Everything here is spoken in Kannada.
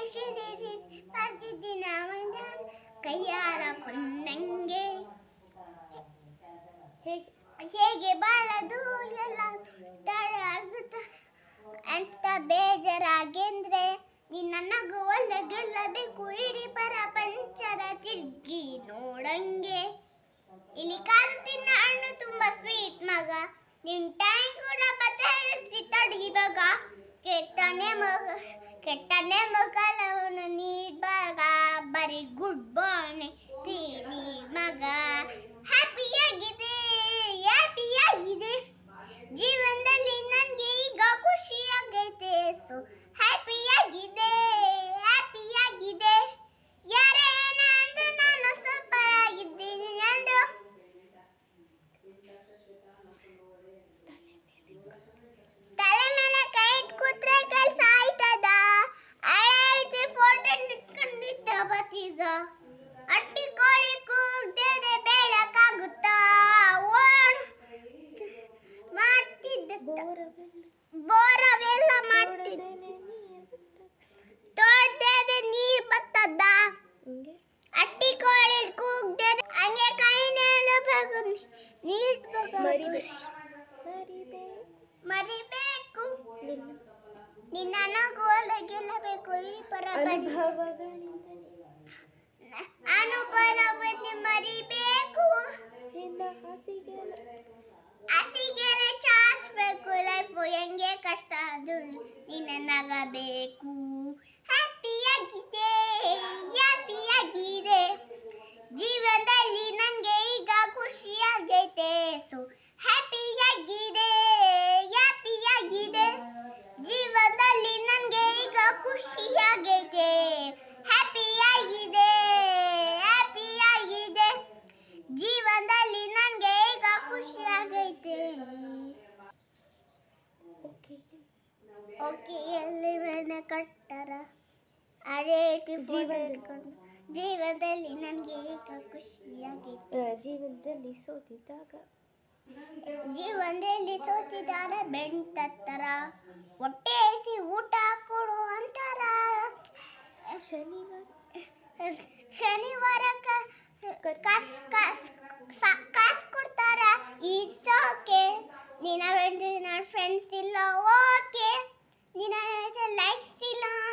ಶಿರಿಸಿ ಬರ್ತಿದ್ದಿನ ಕೈಯಾರ ಕೊಂದಂಗೆ ಹೇಗೆ ಹೇಗೆ ಬಾಳದು ಎಲ್ಲ ತಡ ಆಗುತ್ತ ಅಂತ ಬೇಜಾರಾಗೆಂದ್ರೆ ನಿನ್ನ ನಗು ಒಳ್ಳೆ ಗೆಲ್ಲಬೇಕು ಇಡೀ ಪ್ರಪಂಚದ ತಿರ್ಗಿ ನೋಡಂಗೆ ಇಲ್ಲಿ ಕಾಲು ತಿನ್ನ ಹಣ್ಣು ತುಂಬಾ ಸ್ವೀಟ್ ಮಗ ನಿನ್ ಟೈಮ್ ಕೂಡ ಬದಲಾಯಿಸಿ ತಡಿ ಮಗ ಕೆಟ್ಟನೆ ಮಗ ಕೆಟ್ಟನೆ ಮಗಲವನು ನೀಡ್ಬಾಗ ಬರೀ ಗುಡ್ ಬಾರ್ನೆ ತೀನಿ ಮಗ ಹ್ಯಾಪಿಯಾಗಿದೆ ಹ್ಯಾಪಿಯಾಗಿದೆ ಜೀವನದಲ್ಲಿ ನನಗೆ ಈಗ ಖುಷಿಯಾಗೈತೆ ಸೊ ಹ್ಯಾಪಿಯಾಗಿದೆ ಹ್ಯಾಪಿಯಾಗಿದೆ ಯಾರೇ ಏನ ಅಂದ್ರೆ ನಾನು ಸೂಪರ್ ಆಗಿದ್ದೀನಿ ಅಂದ್ರು ತಲೆ ಮೇಲೆ ಕೈ ಇಟ್ ಕೂತ್ರೆ ಕೆಲ್ಸ ಆಯ್ತದ ಐತಿ ಫೋಟೋ ನಿಂತ್ಕೊಂಡಿದ್ದ ಬತ್ತೀಗ ಅಟ್ಟಿ ಕೋಳಿ ಕೂಗ್ದೇನೆ ಬೆಳಕಾಗುತ್ತಾ ಓಡ್ ಮಾಡ್ತಿದ್ದ ಬೋರವೆಲ್ಲ ಮಾಡ್ತಿದ್ದ ತೋಡ್ದೇನೆ ನೀರ್ ಬರ್ತದ ಹಿಂಗೆ ಅಟ್ಟಿ ಕೋಳಿ ಕೂಗ್ದೆ ಹಂಗೆ ಕೈ ಬೇಕು ನೀಟ್ ಮರಿಬೇಕು ಮರಿಬೇಕು ಮರಿಬೇಕು ನಿನ್ನ ನಿನ್ನ ನಗುವಲ್ಲ ಗೆಲ್ಲಬೇಕು ಈ ಪರಬಂಧ ಅನುಭವಗಳಿಂದ ಅನುಭವವನ್ನು ಮರಿಬೇಕು ನಿನ್ನ ಹಾಸಿಗೆ ಹಸಿಗೆನೆ ಚಾಚಬೇಕು ಲೈಫ್ ಹೆಂಗೆ ಕಷ್ಟ ಅದು ನಿನ್ನ ನಗಬೇಕು ಹ್ಯಾಪಿಯಾಗಿದೆ ಹ್ಯಾಪಿಯಾಗಿದೆ ಜೀವನದಲ್ಲಿ ನನಗೆ ಈಗ ಖುಷಿಯಾಗೈತೆ ಸೊ ಹ್ಯಾಪಿಯಾಗಿದೆ ಹ್ಯಾಪಿಯಾಗಿದೆ ಜೀವನದಲ್ಲಿ ನನಗೆ ಈಗ ಖುಷಿಯಾಗೈತೆ ಹ್ಯಾಪಿಯಾಗಿದೆ ಹ್ಯಾಪಿಯಾಗಿದೆ ಜೀವನದಲ್ಲಿ ನನಗೆ ಈಗ ಖುಷಿಯಾಗೈತೆ ಓಕೆ ಓಕೆ ಎಲ್ಲಿ ಮನೆ ಕಟ್ಟಾರ ಅದೇ ಜೀವನದಲ್ಲಿ. ಇಟ್ಕೊಂಡು ಜೀವನದಲ್ಲಿ ನನಗೆ ಈಗ ಖುಷಿಯಾಗೈತೆ ಜೀವನದಲ್ಲಿ ಸೋತಿದ್ದಾಗ ಜೀವನದಲ್ಲಿ ಸೋತಿದಾರ ಬೆಂಟತ್ತರ ಹೊಟ್ಟೆ ಹಸಿ ಊಟ ಕೊಡು ಅಂತಾರ ಶನಿವಾರ ಶನಿವಾರ ಕಾಸ್ ಕಾಸ್ ಕಾಸ್ ಕೊಡ್ತಾರ ಇಟ್ಸ್ ಓಕೆ ನಿನ್ನ ಫ್ರೆಂಡ್ಸ್ ನನ್ನ ಫ್ರೆಂಡ್ಸ್ ಇಲ್ಲ ಓಕೆ ನಿನ್ನ ಲೈಕ್ಸ್ ಇಲ್ಲ